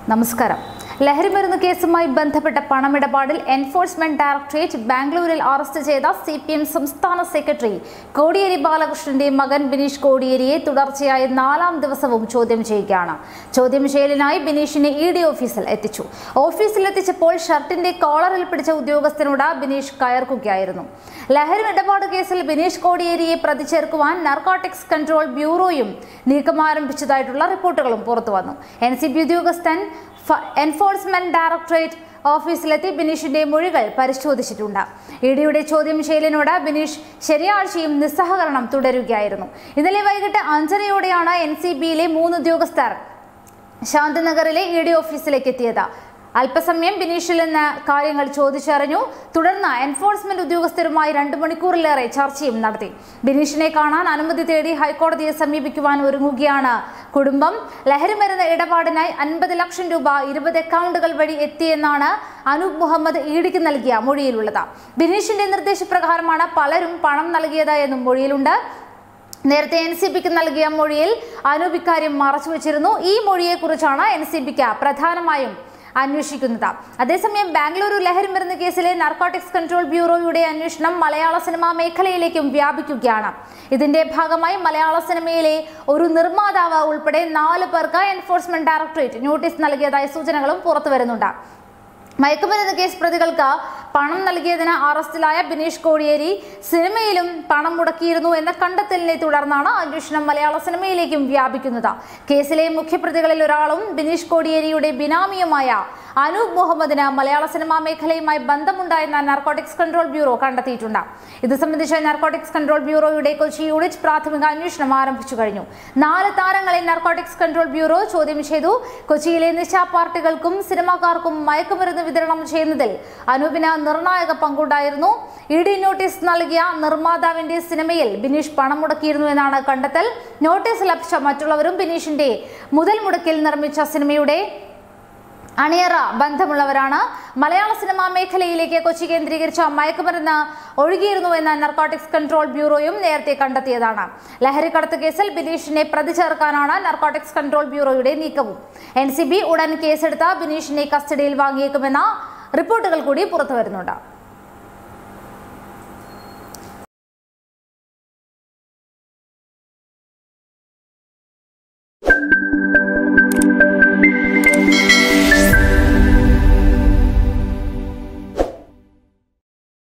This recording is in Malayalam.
നമസ്കാരം ലഹരിമരുന്ന് കേസുമായി ബന്ധപ്പെട്ട പണമിടപാടിൽ എൻഫോഴ്സ്മെന്റ് ഡയറക്ടറേറ്റ് ബാംഗ്ലൂരിൽ അറസ്റ്റ് ചെയ്ത സി പി എം സംസ്ഥാന സെക്രട്ടറി കോടിയേരി ബാലകൃഷ്ണന്റെ മകൻ ബിനീഷ് കോടിയേരിയെ തുടർച്ചയായ നാലാം ദിവസവും ചോദ്യം ചെയ്യുകയാണ് ചോദ്യം ചെയ്യലിനായി ബിനീഷിനെ ഇ ഡി ഓഫീസിൽ എത്തിച്ചു ഓഫീസിലെത്തിച്ചപ്പോൾ ഷർട്ടിന്റെ കോളറിൽ പിടിച്ച ഉദ്യോഗസ്ഥനോട് ബിനീഷ് കയർക്കുകയായിരുന്നു ലഹരി ഇടപാട് കേസിൽ ബിനീഷ് കോടിയേരിയെ പ്രതി ചേർക്കുവാൻ നാർക്കോട്ടിക്സ് കൺട്രോൾ ബ്യൂറോയും നീക്കം ആരംഭിച്ചതായിട്ടുള്ള റിപ്പോർട്ടുകളും പുറത്തുവന്നു എൻ സി ബി ഉദ്യോഗസ്ഥൻ ഫ- എൻഫോഴ്സ്മെന്റ് ഡയറക്ടറേറ്റ് ഓഫീസിലെത്തി ബിനീഷിന്റെ മൊഴികൾ പരിശോധിച്ചിട്ടുണ്ട് ഇ ഡിയുടെ ചോദ്യം ചെയ്യലിനോട് ബിനീഷ് ശനിയാഴ്ചയും നിസ്സഹകരണം തുടരുകയായിരുന്നു ഇന്നലെ വൈകിട്ട് അഞ്ചരയോടെയാണ് എൻ സി ബിയിലെ മൂന്ന് ഉദ്യോഗസ്ഥർ ശാന്തിനഗറിലെ ഇ ഡി ഓഫീസിലേക്ക് എത്തിയത് അല്പസമയം ബിനീഷിൽ നിന്ന് കാര്യങ്ങൾ ചോദിച്ചറിഞ്ഞു തുടർന്ന് എൻഫോഴ്സ്മെന്റ് ഉദ്യോഗസ്ഥരുമായി രണ്ട് മണിക്കൂറിലേറെ ചർച്ചയും നടത്തി ബിനീഷിനെ കാണാൻ അനുമതി തേടി ഹൈക്കോടതിയെ സമീപിക്കുവാൻ ഒരുങ്ങുകയാണ് കുടുംബം ലഹരിമരുന്ന് ഇടപാടിനായി അൻപത് ലക്ഷം രൂപ ഇരുപത് അക്കൗണ്ടുകൾ വഴി എത്തിയെന്നാണ് അനൂപ് മുഹമ്മദ് ഇഡിക്ക് നൽകിയ മൊഴിയിലുള്ളത് ബിനീഷിന്റെ നിർദ്ദേശപ്രകാരമാണ് പലരും പണം നൽകിയത് എന്നും മൊഴിയിലുണ്ട് നേരത്തെ എൻ സി പിക്ക് നൽകിയ മൊഴിയിൽ അനൂപ് ഇക്കാര്യം മറച്ചുവെച്ചിരുന്നു ഈ മൊഴിയെക്കുറിച്ചാണ് എൻ സി പിക്ക് പ്രധാനമായും അന്വേഷിക്കുന്നത് അതേസമയം ബാംഗ്ലൂരു ലഹരി മരുന്ന് കേസിലെ നാർക്കോട്ടിക്സ് കൺട്രോൾ ബ്യൂറോയുടെ അന്വേഷണം മലയാള സിനിമാ മേഖലയിലേക്കും വ്യാപിക്കുകയാണ് ഇതിന്റെ ഭാഗമായി മലയാള സിനിമയിലെ ഒരു നിർമ്മാതാവ് ഉൾപ്പെടെ നാല് പേർക്ക് എൻഫോഴ്സ്മെന്റ് ഡയറക്ടറേറ്റ് നോട്ടീസ് നൽകിയതായ സൂചനകളും പുറത്തു വരുന്നുണ്ട് മയക്കുമരുന്ന് കേസ് പ്രതികൾക്ക് പണം നൽകിയതിന് അറസ്റ്റിലായ ബിനീഷ് കോടിയേരി സിനിമയിലും പണം മുടക്കിയിരുന്നു എന്ന കണ്ടെത്തലിനെ തുടർന്നാണ് അന്വേഷണം മലയാള സിനിമയിലേക്കും വ്യാപിക്കുന്നത് കേസിലെ മുഖ്യപ്രതികളിൽ ഒരാളും ബിനീഷ് കോടിയേരിയുടെ ബിനാമിയുമായ അനൂപ് മുഹമ്മദിന് മലയാള സിനിമാ മേഖലയുമായി ബന്ധമുണ്ടായെന്ന് നാർക്കോട്ടിക്സ് കൺട്രോൾ ബ്യൂറോ കണ്ടെത്തിയിട്ടുണ്ട് ഇത് സംബന്ധിച്ച് നാർക്കോട്ടിക്സ് കൺട്രോൾ ബ്യൂറോയുടെ കൊച്ചി യൂണിറ്റ് പ്രാഥമിക അന്വേഷണം ആരംഭിച്ചു കഴിഞ്ഞു നാല് താരങ്ങളെ നാർക്കോട്ടിക്സ് കൺട്രോൾ ബ്യൂറോ ചോദ്യം ചെയ്തു കൊച്ചിയിലെ നിശാ പാർട്ടികൾക്കും സിനിമാക്കാർക്കും മയക്കുമരുന്ന് വിതരണം ചെയ്യുന്നതിൽ അനൂപിന് നിർണായക പങ്കുണ്ടായിരുന്നു ഇ ഡി നോട്ടീസ് നൽകിയ നിർമ്മാതാവിന്റെ സിനിമയിൽ ബിനീഷ് പണം മുടക്കിയിരുന്നു എന്നാണ് കണ്ടെത്തൽ നോട്ടീസ് ലഭിച്ച മറ്റുള്ളവരും ബിനീഷിന്റെ മുതൽ മുടക്കിൽ നിർമ്മിച്ച സിനിമയുടെ അണിയറ ബന്ധമുള്ളവരാണ് മലയാള സിനിമാ മേഖലയിലേക്ക് കൊച്ചി കേന്ദ്രീകരിച്ച മയക്കുമരുന്ന് ഒഴുകിയിരുന്നു എന്ന നർക്കോട്ടിക്സ് കൺട്രോൾ ബ്യൂറോയും നേരത്തെ കണ്ടെത്തിയതാണ് ലഹരിക്കടത്ത് കേസിൽ ബിനീഷിനെ പ്രതി ചേർക്കാനാണ് നർക്കോട്ടിക്സ് കൺട്രോൾ ബ്യൂറോയുടെ നീക്കവും എൻ സി ബി ഉടൻ കേസെടുത്ത ബിനീഷിനെ കസ്റ്റഡിയിൽ വാങ്ങിയേക്കുമെന്ന റിപ്പോർട്ടുകൾ കൂടി പുറത്തുവരുന്നുണ്ട്